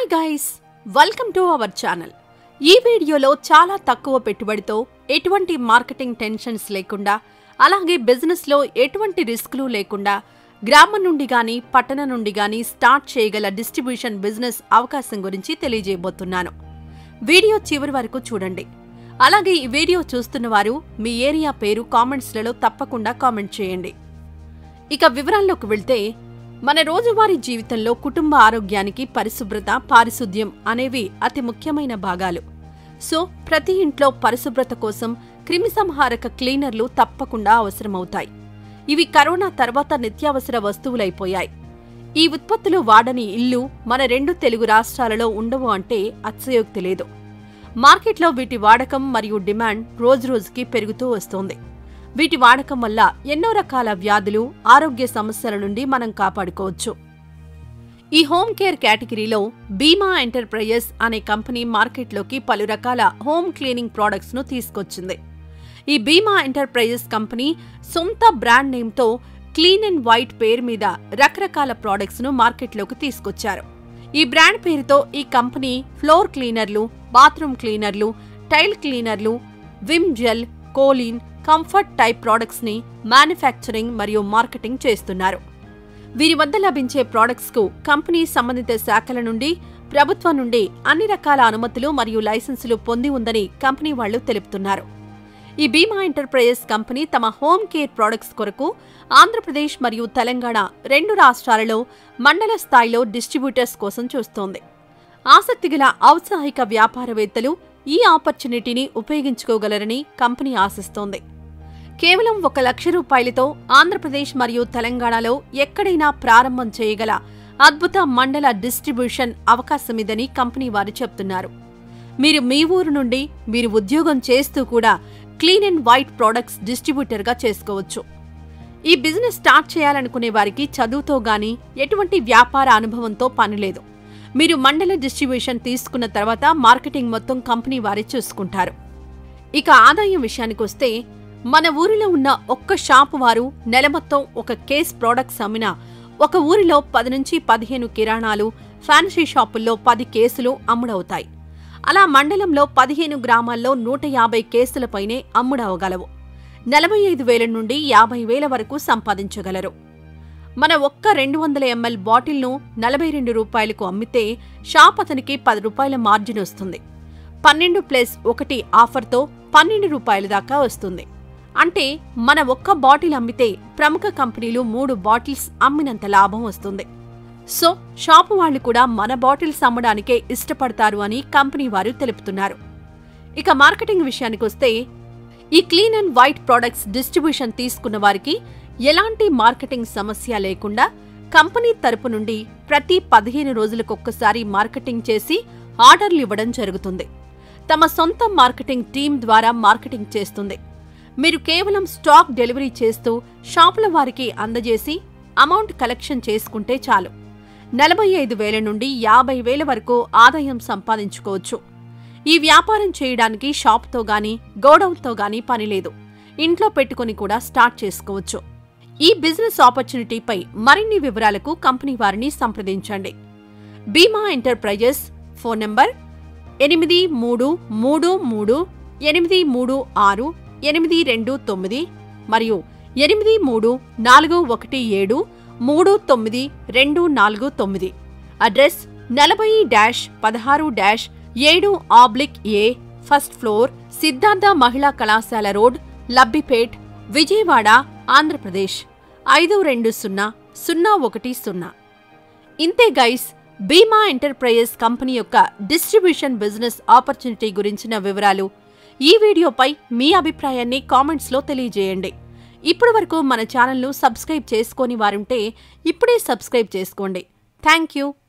hi guys welcome to our channel ఈ వీడియోలో చాలా తక్కువ పెట్టుబడితో ఎటువంటి మార్కెటింగ్ టెన్షన్స్ లేకుండా అలాగే బిజినెస్లో ఎటువంటి రిస్కులు లేకుండా గ్రామం నుండి గాని పట్టణం నుండి గాని స్టార్ట్ చేయగల డిస్ట్రిబ్యూషన్ బిజినెస్ అవకాశం గురించి తెలియజేయబోతున్నాను వీడియో చివరి వరకు చూడండి అలాగే ఈ వీడియో చూస్తున్న వారు మీ ఏరియా పేరు కామెంట్స్లలో తప్పకుండా కామెంట్ చేయండి ఇక వివరాల్లోకి వెళ్తే మన రోజువారీ జీవితంలో కుటుంబ ఆరోగ్యానికి పరిశుభ్రత పారిశుద్ధ్యం అనేవి అతి ముఖ్యమైన భాగాలు సో ప్రతి ఇంట్లో పరిశుభ్రత కోసం క్రిమిసంహారక క్లీనర్లు తప్పకుండా అవసరమవుతాయి ఇవి కరోనా తర్వాత నిత్యావసర వస్తువులైపోయాయి ఈ ఉత్పత్తులు వాడని ఇల్లు మన రెండు తెలుగు రాష్ట్రాలలో ఉండవు అంటే అతిశయోక్తి లేదు మార్కెట్లో వీటి వాడకం మరియు డిమాండ్ రోజురోజుకి పెరుగుతూ వస్తోంది వీటి వాడకం వల్ల ఎన్నో రకాల వ్యాధులు ఆరోగ్య సమస్యల నుండి మనం కాపాడుకోవచ్చు ఈ హోమ్ కేర్ కేటగిరీలో బీమా ఎంటర్ప్రైజెస్ అనే కంపెనీ మార్కెట్లోకి పలు రకాల హోమ్ క్లీనింగ్ ప్రోడక్ట్స్ ను తీసుకొచ్చింది ఈ బీమా ఎంటర్ప్రైజెస్ కంపెనీ సొంత బ్రాండ్ నేమ్తో క్లీన్ అండ్ వైట్ పేరు మీద రకరకాల ప్రోడక్ట్స్ ను మార్కెట్లోకి తీసుకొచ్చారు ఈ బ్రాండ్ పేరుతో ఈ కంపెనీ ఫ్లోర్ క్లీనర్లు బాత్రూమ్ క్లీనర్లు టైల్ క్లీనర్లు Vim gel Colin comfort type products ని మ్యానుఫ్యాక్చరింగ్ మరియు మార్కెటింగ్ చేస్తున్నారు వీరి వద్ద లభించే ప్రోడక్ట్స్ కు కంపెనీ సంబంధిత శాఖల నుండి ప్రభుత్వం నుండి అన్ని రకాల అనుమతులు మరియు లైసెన్సులు పొంది ఉందని కంపెనీ వాళ్లు తెలుపుతున్నారు ఈ బీమా ఎంటర్ప్రైజెస్ కంపెనీ తమ హోమ్ కేర్ ప్రోడక్ట్స్ కొరకు ఆంధ్రప్రదేశ్ మరియు తెలంగాణ రెండు రాష్ట్రాలలో మండల స్థాయిలో డిస్ట్రిబ్యూటర్స్ కోసం చూస్తోంది ఆసక్తిగల ఔత్సాహిక వ్యాపారవేత్తలు ఈ ఆపర్చునిటీని ఉపయోగించుకోగలరని కంపెనీ ఆశిస్తోంది కేవలం ఒక లక్ష రూపాయలతో ఆంధ్రప్రదేశ్ మరియు తెలంగాణలో ఎక్కడైనా ప్రారంభం చేయగల అద్భుత మండల డిస్ట్రిబ్యూషన్ అవకాశమిదని కంపెనీ వారు చెప్తున్నారు మీరు మీ ఊరు నుండి మీరు ఉద్యోగం చేస్తూ కూడా క్లీన్ అండ్ వైట్ ప్రొడక్ట్స్ డిస్ట్రిబ్యూటర్గా చేసుకోవచ్చు ఈ బిజినెస్ స్టార్ట్ చేయాలనుకునే వారికి చదువుతో గాని ఎటువంటి వ్యాపార అనుభవంతో పనిలేదు మీరు మండల డిస్ట్రిబ్యూషన్ తీసుకున్న తర్వాత మార్కెటింగ్ మొత్తం కంపెనీ వారే చూసుకుంటారు ఇక ఆదాయం విషయానికొస్తే మన ఊరిలో ఉన్న ఒక్క షాపు వారు నెల మొత్తం ఒక కేస్ ప్రోడక్ట్స్ అమ్మినా ఒక ఊరిలో పది నుంచి పదిహేను కిరాణాలు ఫ్యాన్సీ షాపుల్లో పది కేసులు అమ్ముడవుతాయి అలా మండలంలో పదిహేను గ్రామాల్లో నూట యాభై కేసులపైనే అమ్ముడవగలవు నలభై ఐదు వేల నుండి యాభై వేల వరకు సంపాదించగలరు మన ఒక్క రెండు వందల ఎంఎల్ బాటిల్ను నలభై రెండు రూపాయలకు అమ్మితే షాప్ అతనికి పది రూపాయల మార్జిన్ వస్తుంది పన్నెండు ప్లస్ ఒకటి ఆఫర్తో పన్నెండు రూపాయల దాకా వస్తుంది అంటే మన ఒక్క బాటిల్ అమ్మితే ప్రముఖ కంపెనీలు మూడు బాటిల్స్ అమ్మినంత లాభం వస్తుంది సో షాపు వాళ్ళు కూడా మన బాటిల్స్ అమ్మడానికే ఇష్టపడతారు అని కంపెనీ వారు తెలుపుతున్నారు ఇక మార్కెటింగ్ విషయానికొస్తే ఈ clean and white products distribution తీసుకున్న వారికి ఎలాంటి మార్కెటింగ్ సమస్య లేకుండా కంపెనీ తరపు నుండి ప్రతి పదిహేను రోజులకొక్కసారి మార్కెటింగ్ చేసి ఆర్డర్లు ఇవ్వడం జరుగుతుంది తమ సొంత మార్కెటింగ్ టీం ద్వారా మార్కెటింగ్ చేస్తుంది మీరు కేవలం స్టాక్ డెలివరీ చేస్తూ షాపుల వారికి అందజేసి అమౌంట్ కలెక్షన్ చేసుకుంటే చాలు నలభై ఐదు వేల నుండి యాభై వేల వరకు ఆదాయం సంపాదించుకోవచ్చు ఈ వ్యాపారం చేయడానికి షాప్తో గాని గోడౌన్తో గాని పనిలేదు ఇంట్లో పెట్టుకుని కూడా స్టార్ట్ చేసుకోవచ్చు ఈ బిజినెస్ ఆపర్చునిటీపై మరిన్ని వివరాలకు కంపెనీ వారిని సంప్రదించండి బీమా ఎంటర్ప్రైజెస్ ఫోన్ నంబర్ ఎనిమిది మూడు మూడు మూడు ఎనిమిది మూడు ఆరు ఎనిమిది రెండు తొమ్మిది మరియు ఎనిమిది మూడు నాలుగు ఒకటి ఏడు మూడు తొమ్మిది రెండు నాలుగు తొమ్మిది అడ్రస్ నలభై డాష్ పదహారు డాష్ ఏడు oblique A first floor Siddhartha మహిళా కళాశాల రోడ్ లబ్బిపేట్ విజయవాడ ఆంధ్రప్రదేశ్ ఐదు రెండు సున్నా సున్నా ఒకటి సున్నా ఇంతే గైస్ బీమా ఎంటర్ప్రైజెస్ కంపెనీ యొక్క డిస్ట్రిబ్యూషన్ బిజినెస్ ఆపర్చునిటీ గురించిన వివరాలు ఈ వీడియోపై మీ అభిప్రాయాన్ని కామెంట్స్లో తెలియజేయండి ఇప్పటి వరకు మన ఛానల్ను సబ్స్క్రైబ్ చేసుకోని వారుంటే ఇప్పుడే సబ్స్క్రైబ్ చేసుకోండి థ్యాంక్ యూ